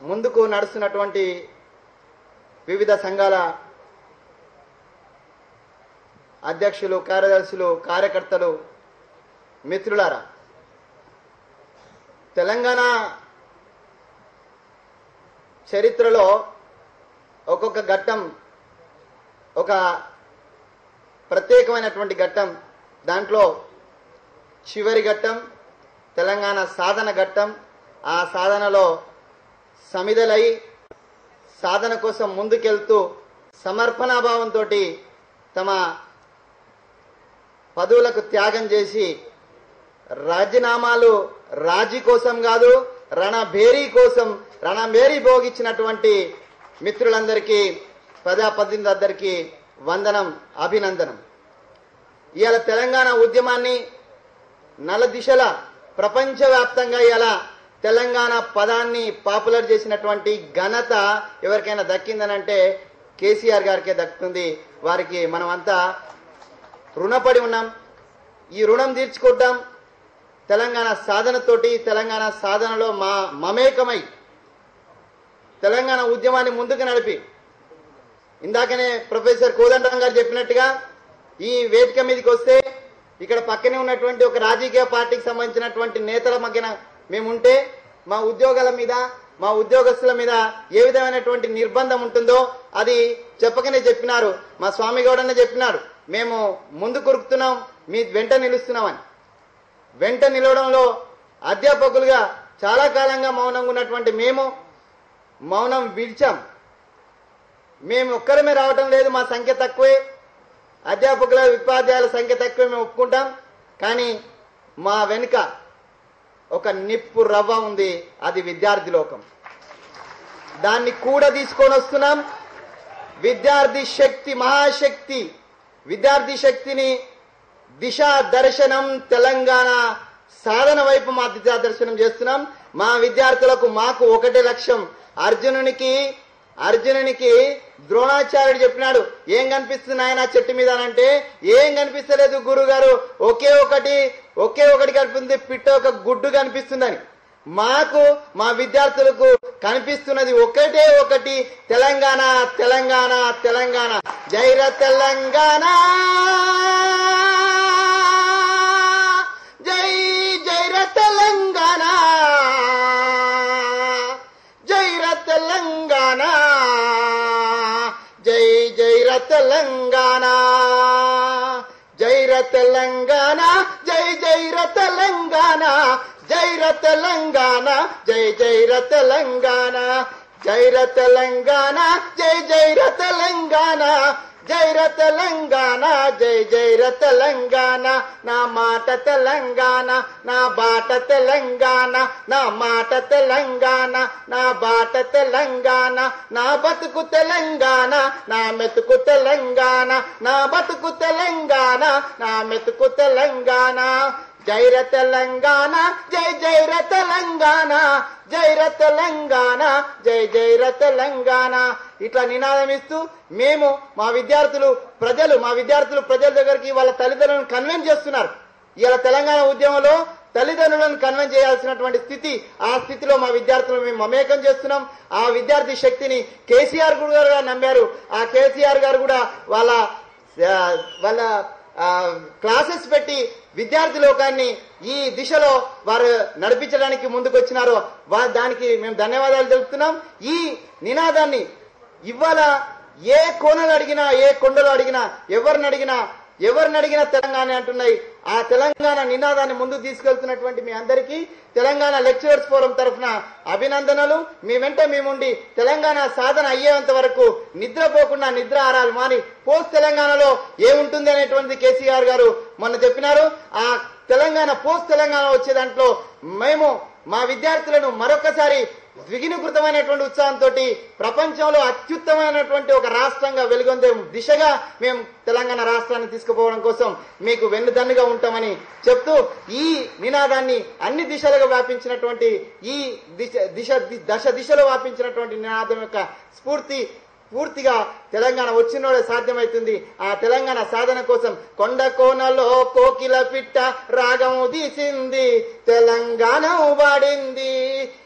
ముందుకు నడుస్తున్నటువంటి వివిధ సంఘాల అధ్యక్షులు కార్యదర్శులు కార్యకర్తలు మిత్రులారా తెలంగాణ చరిత్రలో ఒక్కొక్క ఘట్టం ఒక ప్రత్యేకమైనటువంటి ఘట్టం దాంట్లో చివరి ఘట్టం తెలంగాణ సాధన ఘట్టం ఆ సాధనలో సమిదలై సాధన కోసం ముందుకెళ్తూ సమర్పణాభావంతో తమ పదవులకు త్యాగం చేసి రాజీనామాలు రాజీ కోసం కాదు రణభేరీ కోసం రణభేరీ భోగించినటువంటి మిత్రులందరికీ ప్రజాప్రతినిధులందరికీ వందనం అభినందనం ఇవాళ తెలంగాణ ఉద్యమాన్ని నల దిశల ప్రపంచవ్యాప్తంగా ఇలా తెలంగాణ పదాన్ని పాపులర్ చేసినటువంటి ఘనత ఎవరికైనా దక్కిందనంటే కేసీఆర్ గారికే దక్కుతుంది వారికి మనమంతా రుణపడి ఉన్నాం ఈ రుణం తీర్చుకుంటాం తెలంగాణ సాధనతోటి తెలంగాణ సాధనలో మా మమేకమై తెలంగాణ ఉద్యమాన్ని ముందుకు నడిపి ఇందాకనే ప్రొఫెసర్ కోదండరాం గారు చెప్పినట్టుగా ఈ వేదిక మీదకి వస్తే ఇక్కడ పక్కనే ఉన్నటువంటి ఒక రాజకీయ పార్టీకి సంబంధించినటువంటి నేతల మధ్యన మేముంటే మా ఉద్యోగాల మీద మా ఉద్యోగస్తుల మీద ఏ విధమైనటువంటి నిర్బంధం ఉంటుందో అది చెప్పకనే చెప్పినారు మా స్వామి గౌడనే చెప్పినారు మేము ముందు కొరుకుతున్నాం మీ వెంట నిలుస్తున్నామని వెంట నిలవడంలో అధ్యాపకులుగా చాలా కాలంగా మౌనంగా ఉన్నటువంటి మేము మౌనం విడిచాం మేము ఒక్కరమే రావటం లేదు మా సంఖ్య తక్కువే అధ్యాపకుల ఉపాధ్యాయుల సంఖ్య తక్కువే మేము ఒప్పుకుంటాం కానీ మా వెనుక ఒక నిప్పు రవ్వ ఉంది అది విద్యార్థి లోకం దాన్ని కూడా తీసుకొని వస్తున్నాం విద్యార్థి శక్తి మహాశక్తి విద్యార్థి శక్తిని దిశా దర్శనం తెలంగాణ సాధన వైపు మా దిశా దర్శనం చేస్తున్నాం మా విద్యార్థులకు మాకు ఒకటే లక్ష్యం అర్జునునికి అర్జునునికి ద్రోణాచార్యుడు చెప్పినాడు ఏం కనిపిస్తుంది ఆయన చెట్టు మీద అని అంటే ఏం కనిపిస్తలేదు గురువు గారు ఒకే ఒకటి ఒకే ఒకటి కనిపిస్తుంది పిట్ట ఒక గుడ్డు కనిపిస్తుందని మాకు మా విద్యార్థులకు కనిపిస్తున్నది ఒకటే ఒకటి తెలంగాణ తెలంగాణ తెలంగాణ జైర తెలంగాణ జై జైర తెలంగాణ జైర తెలంగాణ జై జైర తెలంగాణ జైర తెలంగాణ జై జైర తెలంగాణ జైర తెలంగాణ జై జైర తెలంగాణ జైర తెలంగాణ జై జైర తెలంగాణ జైర తెలంగాణ జై జైర తెలంగాణ నా మాట తెలంగాణ నా బాట తెలంగాణ నా మాట తెలంగాణ నా బాట తెలంగాణ నా బతుకు తెలంగాణ నా మెతుకు తెలంగాణ నా బతుకు తెలంగాణ నా మెతుకు తెలంగాణ జైర తెలంగాణ జై జైర తెలంగాణ జైర తెలంగాణ జై జైర తెలంగాణ ఇట్లా నినాదం ఇస్తూ మేము మా విద్యార్థులు ప్రజలు మా విద్యార్థులు ప్రజల దగ్గరికి వాళ్ళ తల్లిదండ్రులను కన్వెన్స్ చేస్తున్నారు ఇలా తెలంగాణ ఉద్యమంలో తల్లిదండ్రులను కన్వెన్స్ చేయాల్సినటువంటి స్థితి ఆ స్థితిలో మా విద్యార్థులను మేము మమేకం చేస్తున్నాం ఆ విద్యార్థి శక్తిని కేసీఆర్ గారు నమ్మారు ఆ కేసీఆర్ గారు కూడా వాళ్ళ ఆ, వాళ్ళ ఆ, క్లాసెస్ పెట్టి విద్యార్థి లోకాన్ని ఈ దిశలో వారు నడిపించడానికి ముందుకు వచ్చినారో వా దానికి మేము ధన్యవాదాలు తెలుపుతున్నాం ఈ నినాదాన్ని ఇవాళ ఏ కోనలు అడిగినా ఏ కొండలు అడిగినా ఎవరిని అడిగినా ఎవరిని అడిగినా తెలంగాణ అంటున్నాయి ఆ తెలంగాణ నినాదాన్ని ముందుకు తీసుకెళ్తున్నటువంటి మీ అందరికీ తెలంగాణ లెక్చరర్స్ ఫోరం తరఫున అభినందనలు మీ వెంట మేముండి తెలంగాణ సాధన అయ్యేంత వరకు నిద్రపోకుండా నిద్ర ఆరాలు మాని పోస్ట్ తెలంగాణలో ఏముంటుంది అనేటువంటి కేసీఆర్ గారు మొన్న చెప్పినారు ఆ తెలంగాణ పోస్ట్ తెలంగాణ వచ్చే దాంట్లో మేము మా విద్యార్థులను మరొకసారి ద్విగుణీకృతమైనటువంటి ఉత్సాహంతో ప్రపంచంలో అత్యుత్తమైనటువంటి ఒక రాష్ట్రంగా వెలుగొందే దిశగా మేము తెలంగాణ రాష్ట్రాన్ని తీసుకుపోవడం కోసం మీకు వెన్నుదన్నుగా ఉంటామని చెప్తూ ఈ నినాదాన్ని అన్ని దిశలుగా వ్యాపించినటువంటి ఈ దిశ దిశ దశ దిశలో వ్యాపించినటువంటి నినాదం యొక్క స్ఫూర్తి పూర్తిగా తెలంగాణ వచ్చినోడే సాధ్యమవుతుంది ఆ తెలంగాణ సాధన కోసం కొండ కోనలో కోకిల పిట్ట రాగము తీసింది తెలంగాణ వాడింది రా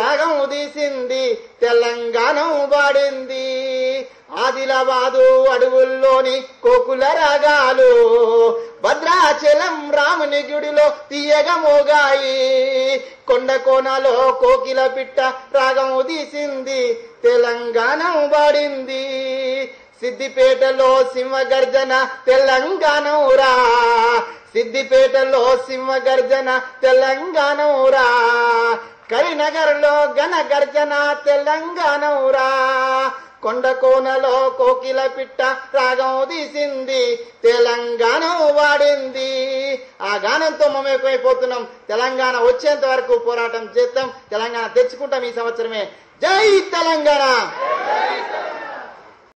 రాగం తీసింది తెలంగాణ వాడింది ఆదిలాబాదు అడవుల్లోని కోకుల రాగాలు భద్రాచలం రాముని గుడిలో తీయగా మోగాయి కొండ కోనలో కోకిల పిట్ట రాగం తీసింది తెలంగాణ వాడింది సిద్దిపేటలో సింహ గర్జన తెలంగాణరా సిద్దిపేటలో సింహ గర్జన తెలంగాణరా కరీంనగర్లో ఘన గర్జన తెలంగాణరా కొండ కోనలో కోకిల పిట్ట రాగం తీసింది తెలంగాణ వాడింది ఆ గానంతో మమేకమైపోతున్నాం తెలంగాణ వచ్చేంత వరకు పోరాటం చేస్తాం తెలంగాణ తెచ్చుకుంటాం ఈ సంవత్సరమే జై తెలంగాణ